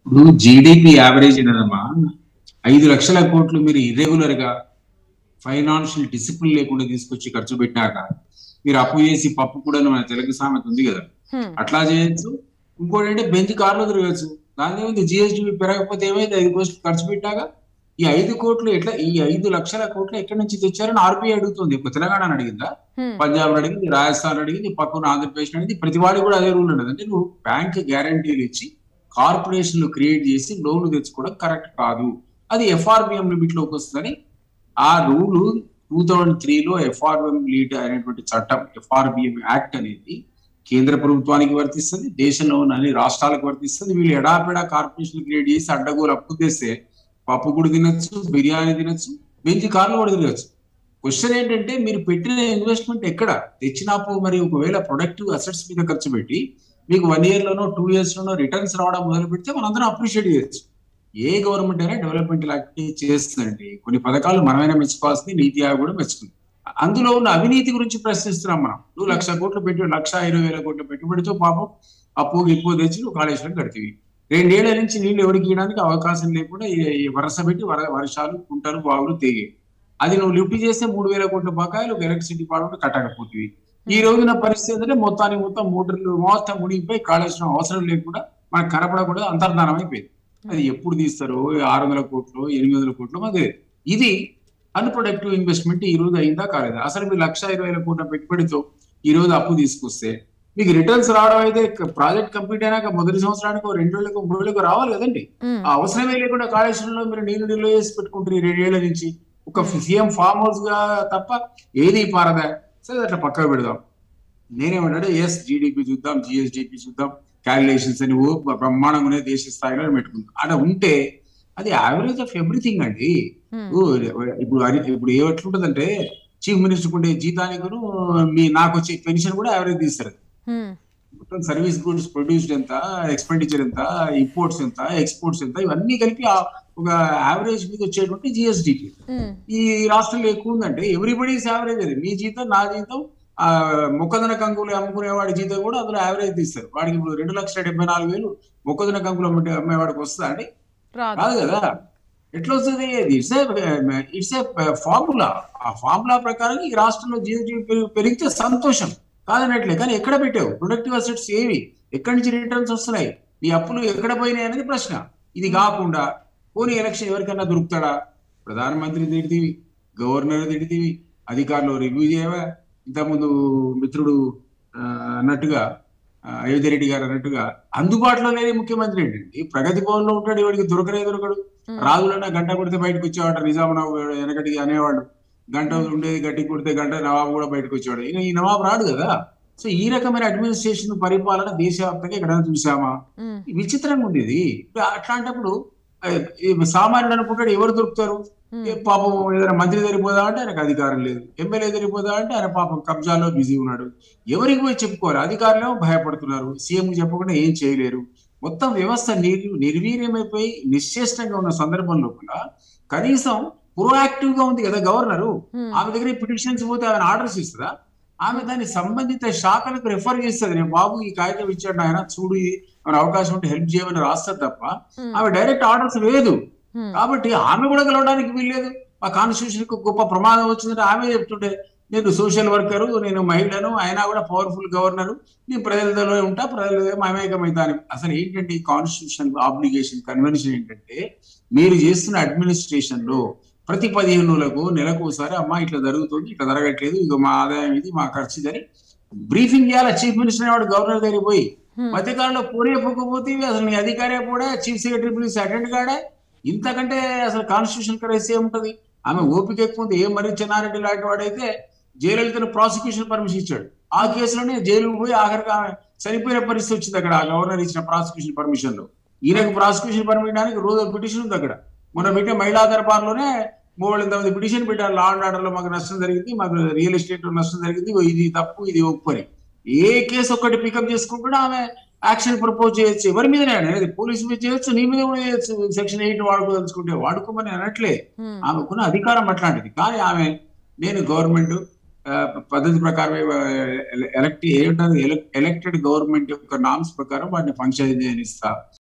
ఇప్పుడు GDP average ఏంటమ్మా ఐదు లక్షల కోట్లు మీరు ఇర్రెగ్యులర్ గా ఫైనాన్షియల్ డిసిప్లిన్ లేకుండా తీసుకొచ్చి ఖర్చు పెట్టినాక మీరు అప్పు చేసి పప్పు కూడా మన తెలుగు సామెత ఉంది కదా హ్మ్. అట్లా చేయొచ్చు ఇంకోటి అంటే బెంచ్ కార్లో తిరగచ్చు దాని ఏమైంది జిఎస్టీ పెరగకపోతే ఏమైంది ఐదు కోట్లు ఖర్చు పెట్టాక ఈ ఐదు కోట్లు ఎట్లా ఈ ఐదు లక్షల కోట్లు ఎక్కడి నుంచి తెచ్చారని ఆర్బీఐ అడుగుతుంది ఇప్పుడు తెలంగాణ అడిగిందా హ్మ్. పంజాబ్ అడిగింది రాజస్థాన్ అడిగింది పక్కన ఆంధ్రప్రదేశ్ అడిగింది ప్రతి వాడికి కూడా అదే రూల్ ఉండదు అంటే నువ్వు బ్యాంక్ గ్యారంటీలు ఇచ్చి కార్పొరేషన్లు క్రియేట్ చేసి లోన్లు తెచ్చుకోవడం కరెక్ట్ కాదు అది ఎఫ్ఆర్బిఎం లిమిట్ లోకి వస్తుందని ఆ రూల్ టూ థౌజండ్ త్రీలో ఎఫ్ఆర్బిఎం లీడ్ అనేటువంటి చట్టం ఎఫ్ఆర్బిఎం యాక్ట్ అనేది కేంద్ర ప్రభుత్వానికి వర్తిస్తుంది దేశంలో ఉన్న అన్ని రాష్ట్రాలకు వర్తిస్తుంది వీళ్ళు ఎడాపెడా కార్పొరేషన్ క్రియేట్ చేసి అడ్డగోలు అప్పు తెస్తే పప్పు కూడా తినొచ్చు బిర్యానీ తినొచ్చు బెంచి కార్లు కూడా తినొచ్చు క్వశ్చన్ ఏంటంటే మీరు పెట్టిన ఇన్వెస్ట్మెంట్ ఎక్కడ తెచ్చినప్పు మరి ఒకవేళ ప్రొడక్టివ్ అసెట్స్ మీద ఖర్చు పెట్టి మీకు వన్ ఇయర్ లోనో టూ ఇయర్స్ లోనో రిటర్న్స్ రావడం మొదలు పెడితే మనందరం అప్రిషియేట్ చేయొచ్చు ఏ గవర్నమెంట్ అయినా డెవలప్మెంట్ యాక్టివిటీ చేస్తుందండి కొన్ని పథకాలు మనమైనా మెచ్చుకోవాల్సింది నీతి ఆయోగ్ కూడా మెచ్చుకుంది అందులో ఉన్న అవినీతి గురించి ప్రశ్నిస్తున్నాం మనం నువ్వు లక్ష కోట్లు పెట్టి లక్ష ఇరవై వేల కోట్ల పెట్టుబడితో పాపం అప్పు ఎక్కువ తెచ్చి నువ్వు కాళేశ్వరం కడితివి రెండేళ్ల నుంచి నీళ్లు ఎవరికి ఇవ్వడానికి అవకాశం లేకుండా ఈ- ఈ వరస పెట్టి వర- వర్షాలు కుంటలు బావులు తెగే అది నువ్వు లిఫ్ట్ చేస్తే మూడు వేల కోట్ల బకాయిలు ఒక ఎలక్ట్రిసిటీ డిపార్ట్మెంట్ కట్టకపోతుంది ఈ రోజున పరిస్థితి ఏంటంటే మొత్తానికి మొత్తం మోటార్లు మొత్తం మునిగిపోయి కాళేశ్వరం అవసరం లేకుండా మనకు కనపడకుండా అంతర్ధానం అయిపోయింది అది ఎప్పుడు తీస్తారు ఆరు వందల కోట్లు ఎనిమిది వందల కోట్లు అదే ఇది అన్ప్రొడక్టివ్ ఇన్వెస్ట్మెంట్ ఈ రోజు అయిందా కాలేదా అసలు మీరు లక్ష ఇరవై వేల కోట్ల పెట్టుబడితో ఈ రోజు అప్పు తీసుకొస్తే మీకు రిటర్న్స్ రావడం అయితే ప్రాజెక్ట్ కంప్లీట్ అయినాక మొదటి సంవత్సరానికి రెండు రోజులకు మూడు రోజులకు రావాలి కదండి హ్మ్. ఆ అవసరమే లేకుండా కాళేశ్వరంలో మీరు నీళ్లు నిల్వ చేసి పెట్టుకుంటారు ఈ రెండేళ్ల నుంచి ఒక సీఎం ఫామ్ హౌస్ గా తప్ప ఏది పారదా సరే అట్లా పక్కకు పెడదాం నేనేమంటే ఎస్ జీడిపి చూద్దాం జిఎస్డిపి చూద్దాం క్యాలిక్యులేషన్స్ అని ఓ బ్రహ్మాండంగా ఉన్నాయి దేశ స్థాయిలో పెట్టుకుందాం అక్కడ ఉంటే అది యావరేజ్ ఆఫ్ ఎవ్రీథింగ్ అండి హ్మ్. ఇప్పుడు ఇప్పుడు అది- ఇప్పుడు ఏ ఎట్లుంటదంటే చీఫ్ మినిస్టర్ ఉండే జీతానికి మీ నాకు వచ్చే పెన్షన్ కూడా యావరేజ్ తీస్తారు హ్మ్. మొత్తం సర్వీస్ గుడ్స్ ప్రొడ్యూస్డ్ ఎంత ఎక్స్పెండిచర్ ఎంత ఇంపోర్ట్స్ ఎంత ఎక్స్పోర్ట్స్ ఎంత ఇవన్నీ కలిపి ఆ ఒక యావరేజ్ మీద వచ్చేటువంటి జిఎస్డిపి హ్మ్. ఈ రాష్ట్రంలో ఎక్కువ ఉందంటే ఎవ్రీబడీస్ యావరేజ్ అది మీ జీతం నా జీతం ఆ మొక్కజొన్న కంకులు అమ్ముకునే వాడి జీతం కూడా అందులో యావరేజ్ తీస్తారు వాడికి ఇప్పుడు రెండు లక్షల డెబ్బై నాలుగు వేలు మొక్కజొన్న కంకులు అమ్మే అమ్మేవాడికి వస్తుందా అండి రాదు కాదు కదా ఎట్లా వస్తుంది ఇట్స్ ఇట్స్ ఏ ఫార్ములా ఆ ఫార్ములా ప్రకారం ఈ రాష్ట్రంలో జిఎస్టీ పెరిగితే సంతోషం కాదనట్లే కానీ ఎక్కడ పెట్టావు ప్రొడక్టివ్ అసెట్స్ ఏవి ఎక్కడి నుంచి రిటర్న్స్ వస్తున్నాయి నీ అప్పులు ఎక్కడ పోయినాయి అనేది ప్రశ్న ఇది కాకుండా పోనీ ఎలక్షన్ ఎవరికైనా దొరుకుతాడా ప్రధానమంత్రి తిడితీవి గవర్నర్ తిడితీవి అధికారులు రివ్యూ చేయవా ఇంతకుముందు మిత్రుడు ఆ, అన్నట్టుగా ఆ, అయోధ్య రెడ్డి గారు అన్నట్టుగా అందుబాటులో లేని ముఖ్యమంత్రి ఏంటండి ప్రగతి భవన్ లో ఉంటాడు ఎవరికి దొరకనే దొరకడు హ్మ్. రాజులన్నా గంట కొడితే బయటకు వచ్చేవాడు నిజామరావు వెనకటికి అనేవాడు గంట ఉండేది గట్టి కొడితే గంట నవాబు కూడా బయటకు వచ్చేవాడు ఈయన ఈ నవాబు రాడు కదా సో ఈ రకమైన అడ్మినిస్ట్రేషన్ పరిపాలన దేశవ్యాప్తంగా ఎక్కడైనా చూసామా హ్మ్. విచిత్రంగా ఉంది ఇది ఇప్పుడు అట్లాంటప్పుడు ఆ, ఈ సామాన్యుడు అనుకుంటాడు ఎవరు దొరుకుతారు హ్మ్. ఏ పాపం ఏదైనా మంత్రి జరిగిపోదా అంటే ఆయనకు అధికారం లేదు ఎమ్మెల్యే జరిగిపోదా అంటే ఆయన పాపం కబ్జాలో బిజీ ఉన్నాడు ఎవరికి పోయి చెప్పుకోవాలి అధికారులు భయపడుతున్నారు సీఎం చెప్పకుండా ఏం చేయలేరు మొత్తం వ్యవస్థ నిర్ నిర్వీర్యమైపోయి నిశ్చేష్టంగా ఉన్న సందర్భం లోపల కనీసం ప్రొయాక్టివ్ గా ఉంది కదా గవర్నరు హ్మ్. ఆమె దగ్గర పిటిషన్స్ పోతే ఆమె ఆర్డర్స్ ఇస్తుందా ఆమె దాన్ని సంబంధిత శాఖలకు రెఫర్ చేస్తుంది నేను బాబు ఈ కాగితం ఇచ్చాడు ఆయన చూడు ఇది ఏమైనా అవకాశం ఉంటే హెల్ప్ చేయమని రాస్తారు తప్ప హ్మ్. ఆమె డైరెక్ట్ ఆర్డర్స్ లేదు హ్మ్. కాబట్టి ఆమె కూడా గెలవడానికి వీల్లేదు ఆ కాన్స్టిట్యూషన్ కు గొప్ప ప్రమాదం వచ్చిందంటే ఆమె చెప్తుంటే నేను సోషల్ వర్కరు నేను మహిళను అయినా కూడా పవర్ఫుల్ గవర్నరు నేను ప్రజలతో ఉంటా ప్రజలతో మమేకమైతాను అసలు ఏంటంటే ఈ కాన్స్టిట్యూషన్ ఆబ్లిగేషన్ కన్వెన్షన్ ఏంటంటే మీరు చేస్తున్న అడ్మినిస్ట్రేషన్ లో ప్రతి పదిహేను రోజులకు నెలకు ఒకసారి అమ్మా ఇట్లా జరుగుతుంది ఇట్లా జరగట్లేదు ఇక మా ఆదాయం ఇది మా ఖర్చు ఇది అని బ్రీఫింగ్ చేయాలి చీఫ్ మినిస్టర్ వాడు గవర్నర్ దగ్గరికి పోయి హ్మ్. మధ్యకాలంలో పూరే పోకపోతే అసలు నీ అధికారే కూడా చీఫ్ సెక్రటరీ పిలిచి అటెండ్ కాడే ఇంతకంటే అసలు కాన్స్టిట్యూషన్ కరెన్సీ ఏముంటది ఆమె ఓపిక ఎక్కువ ఉంది ఏ మరి చెన్నారెడ్డి లాంటి వాడైతే జయలలితను ప్రాసిక్యూషన్ పర్మిషన్ ఇచ్చాడు ఆ కేసులోనే జైలుకు పోయి ఆఖరికి ఆమె చనిపోయిన పరిస్థితి వచ్చింది అక్కడ ఆ గవర్నర్ ఇచ్చిన ప్రాసిక్యూషన్ పర్మిషన్ లో ఈయనకు ప్రాసిక్యూషన్ పర్మిషన్ రోజు పిటిషన్ ఉంది అక్కడ మొన్న పెట్టే మహిళా దర్బార్లోనే మూడు ఇంతమంది పిటిషన్ పెట్టారు లా అండ్ ఆర్డర్ లో మాకు నష్టం జరిగింది మాకు రియల్ ఎస్టేట్ లో నష్టం జరిగింది ఇగో ఇది తప్పు ఇది ఒప్పు అని ఏ కేసు ఒక్కటి పికప్ చేసుకుంటే ఆమె యాక్షన్ ప్రపోజ్ చేయొచ్చు ఎవరి మీదనే అనేది పోలీసు మీద చేయొచ్చు నీ మీద కూడా చేయొచ్చు సెక్షన్ ఎయిట్ వాడుకోదలుచుకుంటే వాడుకోమని అనట్లే హ్మ్. ఆమెకున్న అధికారం అట్లాంటిది కానీ ఆమె నేను గవర్నమెంట్ పద్ధతి ప్రకారమే ఎలక్ట్ ఏమంటారు ఎలక్టెడ్ గవర్నమెంట్ యొక్క నామ్స్ ప్రకారం వాటిని ఫంక్షన్ ఇస్తా